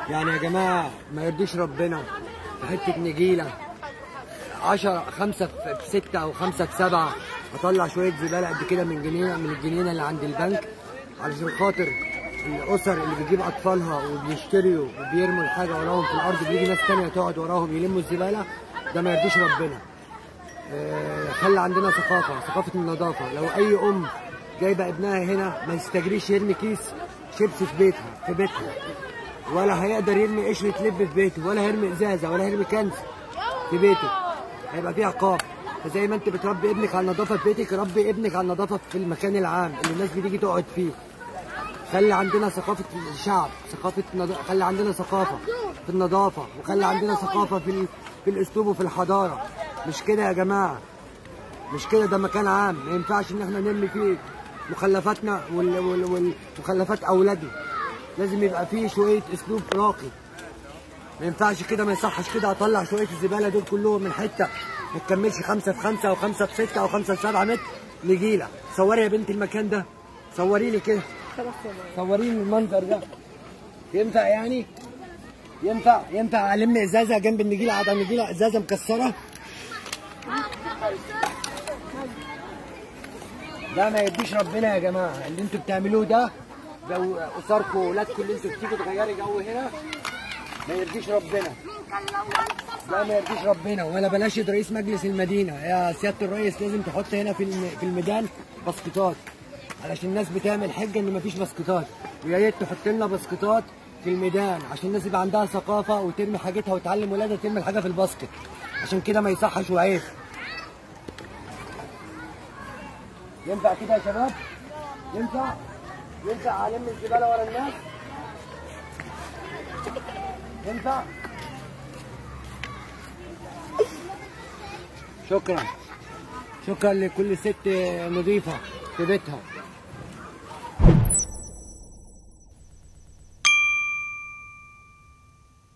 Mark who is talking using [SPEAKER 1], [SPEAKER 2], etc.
[SPEAKER 1] يعني يا جماعه ما يرضيش ربنا في حته نجيله 10 5 في 6 او 5 في 7 اطلع شويه زباله قد كده من جنينه من الجنينه اللي عند البنك علشان خاطر الاسر اللي بتجيب اطفالها وبيشتروا وبيرموا الحاجه وراهم في الارض بيجي ناس تانية تقعد وراهم يلموا الزباله ده ما يرضيش ربنا آه، خلي عندنا ثقافه ثقافه النظافه لو اي ام جايبه ابنها هنا ما يستجريش يرمي كيس شيبس في بيتها في بيتها ولا هيقدر يرمي قشره لب في بيته ولا هيرمي ازازه ولا هيرمي كنز في بيته هيبقى فيه عقاب فزي ما انت بتربي ابنك على النظافه في بيتك ربي ابنك على النظافه في المكان العام اللي الناس بتيجي تقعد فيه خلي عندنا ثقافه الشعب ثقافه نض... خلي عندنا ثقافه في النظافه وخلي عندنا ثقافه في ال... في الاسلوب وفي الحضاره مش كده يا جماعه مش كده ده مكان عام ما ينفعش ان احنا نرمي فيه مخلفاتنا وال... وال... وال... مخلفات اولادنا لازم يبقى فيه شويه اسلوب راقي ما ينفعش كده ما يصحش كده اطلع شويه الزباله دول كلهم من حته ما تكملش خمسه في خمسه او خمسه في سته او خمسه في سبعه متر نجيله صوري يا بنت المكان ده صوري لي كده صوري لي المنظر ده ينفع يعني ينفع ينفع الم ازازه جنب النجيله على النجيله ازازه مكسره ده ما يديش ربنا يا جماعه اللي انتوا بتعملوه ده لو اسركم واولادكم اللي انتوا بتيجوا تغيري جو هنا ما يرضيش ربنا ده ما يرضيش ربنا ولا بلاش رئيس مجلس المدينه يا سياده الرئيس لازم تحط هنا في الم- في الميدان بسكوتات علشان الناس بتعمل حجه ان مفيش بسكوتات ويا ريت تحط لنا بسكوتات في الميدان عشان الناس يبقى عندها ثقافه وترمي حاجتها وتعلم ولادها ترمي الحاجه في الباسكت عشان كده ما يصحش وعيب ينفع كده يا شباب؟ ينفع؟ ينفع الم الزباله ورا الناس؟ ينفع؟ شكرا شكرا لكل ست نظيفة في بيتها